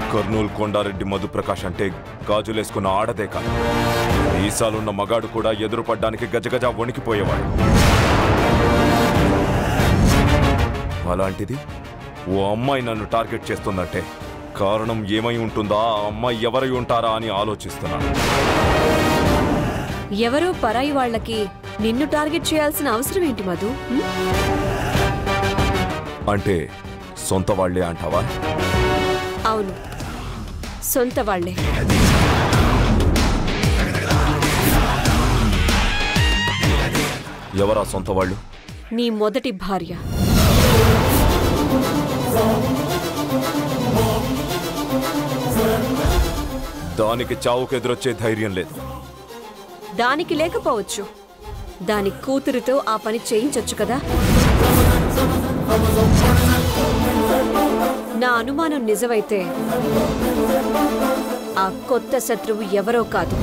కర్నూలు కొండారెడ్డి మధుప్రకాష్ అంటే గాజులేసుకున్న ఆడదే కాదు ఈసాలున్న మగాడు కూడా ఎదురుపడ్డానికి గజగజ వణికిపోయేవాడు అలాంటిది ఓ అమ్మాయి నన్ను టార్గెట్ చేస్తుందంటే కారణం ఏమై ఉంటుందా ఆ అమ్మాయి ఎవరై ఉంటారా అని ఆలోచిస్తున్నాను ఎవరో పరాయి వాళ్ళకి నిన్ను టార్గెట్ చేయాల్సిన అవసరం ఏంటి మధు ఉం? అంటే సొంత వాళ్లే అంటావా అవును సొంత వాళ్లే ఎవరా సొంత వాళ్ళు నీ మొదటి భార్య దానికి చావుకు ఎదురొచ్చే ధైర్యం లేదు దానికి లేకపోవచ్చు దాని కూతురితో ఆ పని చేయించొచ్చు కదా నా అనుమానం నిజమైతే ఆ కొత్త శత్రువు ఎవరో కాదు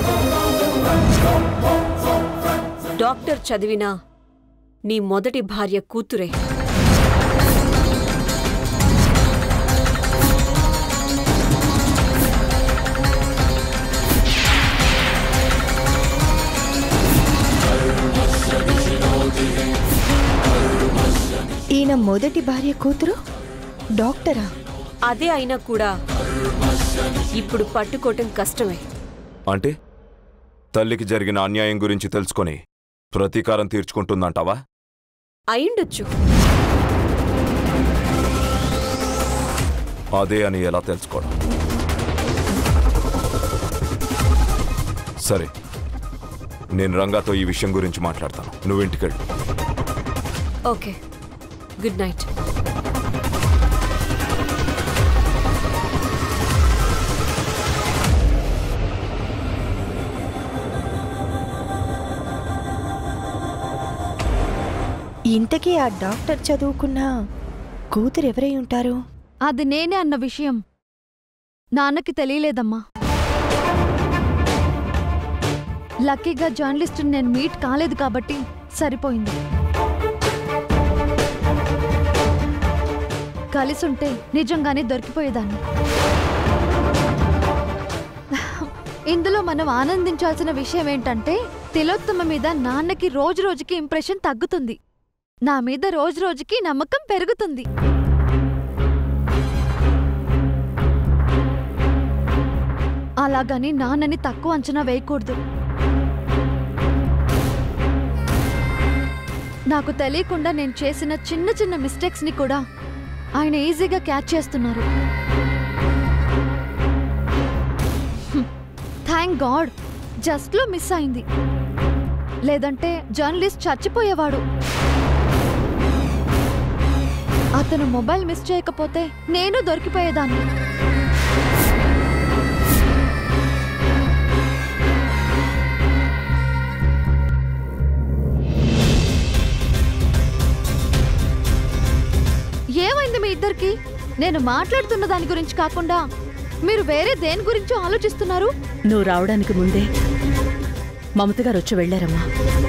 డాక్టర్ చదివిన నీ మొదటి భార్య కూతురే ఈయన మొదటి భార్య కూతురు డాక్టరా అదే అయినా కూడా ఇప్పుడు పట్టుకోవటం కష్టమే అంటే తల్లికి జరిగిన అన్యాయం గురించి తెలుసుకొని ప్రతీకారం తీర్చుకుంటుందంటావా అయిండొచ్చు అదే అని ఎలా తెలుసుకోవడం సరే నేను రంగాతో ఈ విషయం గురించి మాట్లాడతాను నువ్వు ఇంటికెళ్ళు ఓకే గుడ్ నైట్ ఇంతకీ ఆ డాక్టర్ చదువుకున్న కూతురు ఎవరై ఉంటారు అది నేనే అన్న విషయం నాన్నకి తెలియలేదమ్మా లక్కీగా జర్నలిస్ట్ నేను మీట్ కాలేదు కాబట్టి సరిపోయింది కలిసుంటే నిజంగానే దొరికిపోయేదాన్ని ఇందులో మనం ఆనందించాల్సిన విషయం ఏంటంటే తిలోత్తమ మీద నాన్నకి రోజు రోజుకి ఇంప్రెషన్ తగ్గుతుంది నా మీద రోజు రోజుకి నమ్మకం పెరుగుతుంది అలాగని నాన్నని తక్కువ అంచనా వేయకూడదు నాకు తెలియకుండా నేను చేసిన చిన్న చిన్న మిస్టేక్స్ ని కూడా ఆయన ఈజీగా క్యాచ్ చేస్తున్నారు థ్యాంక్ గాడ్ జస్ట్లో మిస్ అయింది లేదంటే జర్నలిస్ట్ చచ్చిపోయేవాడు అతను మొబైల్ మిస్ చేయకపోతే నేను దొరికిపోయేదాన్ని ఏమైంది మీ ఇద్దరికి నేను మాట్లాడుతున్న దాని గురించి కాకుండా మీరు వేరే దేని గురించో ఆలోచిస్తున్నారు నువ్వు రావడానికి ముందే మమత గారు వచ్చి వెళ్ళారమ్మా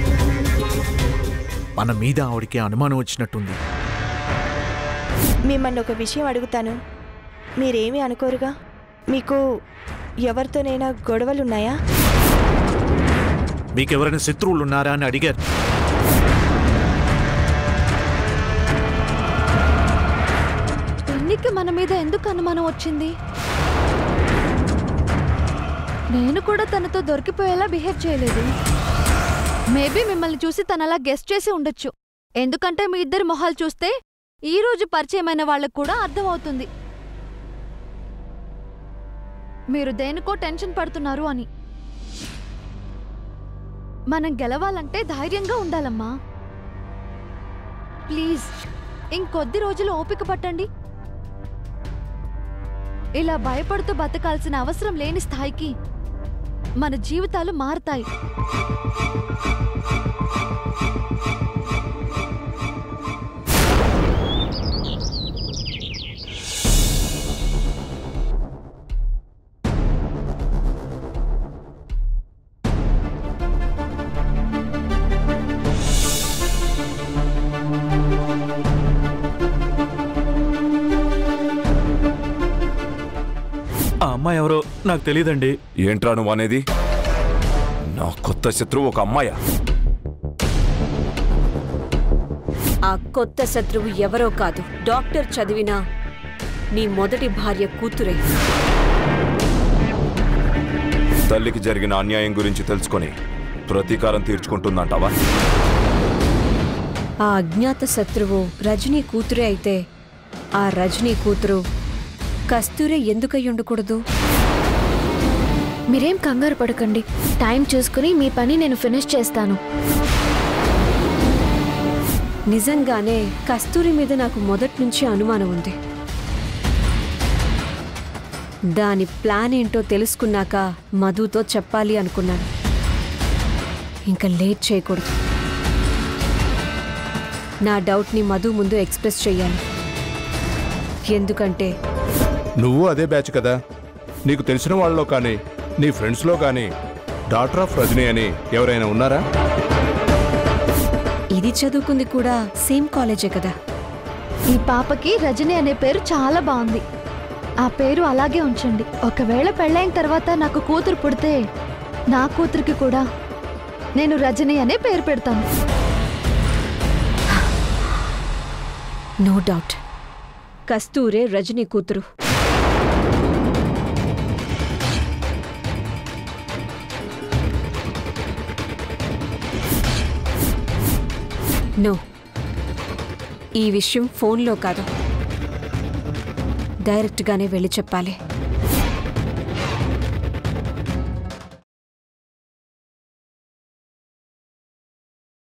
మన మీద ఆవిడికి అనుమానం వచ్చినట్టుంది మిమ్మల్ని ఒక విషయం అడుగుతాను మీరేమీ అనుకోరుగా మీకు ఎవరితోనైనా గొడవలున్నాయా మీకెవరైనా శత్రువులు ఉన్నారా అని అడిగారు పెన్నికి మన మీద ఎందుకు అనుమానం వచ్చింది నేను కూడా తనతో దొరికిపోయేలా బిహేవ్ చేయలేదు మేబీ మిమ్మల్ని చూసి తను అలా గెస్ట్ చేసి ఉండొచ్చు ఎందుకంటే మీ ఇద్దరి మొహాలు చూస్తే ఈ రోజు పరిచయమైన వాళ్ళకు కూడా అర్థమవుతుంది మీరు దేనికో టెన్షన్ పడుతున్నారు అని మనం గెలవాలంటే ధైర్యంగా ఉండాలమ్మా ప్లీజ్ ఇంకొద్ది రోజులు ఓపిక పట్టండి ఇలా భయపడుతూ బతకాల్సిన అవసరం లేని స్థాయికి మన జీవితాలు మారతాయి అమ్మాయి ఎవరో నాకు తెలియదండి ఏంట్రా నువ్వు అనేది నా కొత్త శత్రువు ఒక అమ్మాయా ఆ కొత్త శత్రువు ఎవరో కాదు డాక్టర్ చదివిన నీ మొదటి భార్య కూతురే తల్లికి జరిగిన అన్యాయం గురించి తెలుసుకొని ప్రతీకారం తీర్చుకుంటుందంటావా ఆ అజ్ఞాత శత్రువు రజనీ కూతురే అయితే ఆ రజనీ కూతురు కస్తూరే ఎందుకై ఉండకూడదు మీరేం కంగారు పడకండి టైం చూసుకుని మీ పని నేను ఫినిష్ చేస్తాను నిజంగానే కస్తూరి మీద నాకు మొదటి నుంచి అనుమానం ఉంది దాని ప్లాన్ ఏంటో తెలుసుకున్నాక మధుతో చెప్పాలి అనుకున్నాను ఇంకా లేట్ చేయకూడదు నా డౌట్ని మధు ముందు ఎక్స్ప్రెస్ చెయ్యాలి ఎందుకంటే నువ్వు అదే బ్యాచ్ కదా నీకు తెలిసిన వాళ్ళలో కానీ నీ ఫ్రెండ్స్లో కానీ డాక్టర్ ఆఫ్ రజనీ అని ఎవరైనా ఉన్నారా ఇది చదువుకుంది కూడా సేమ్ కాలేజే కదా ఈ పాపకి రజని అనే పేరు చాలా బాగుంది ఆ పేరు అలాగే ఉంచండి ఒకవేళ పెళ్ళైన తర్వాత నాకు కూతురు పుడితే నా కూతురికి కూడా నేను రజని అనే పేరు పెడతాను నో డౌట్ కస్తూరే రజనీ కూతురు నో ఈ విషయం ఫోన్లో కాదు డైరెక్ట్గానే వెళ్ళి చెప్పాలి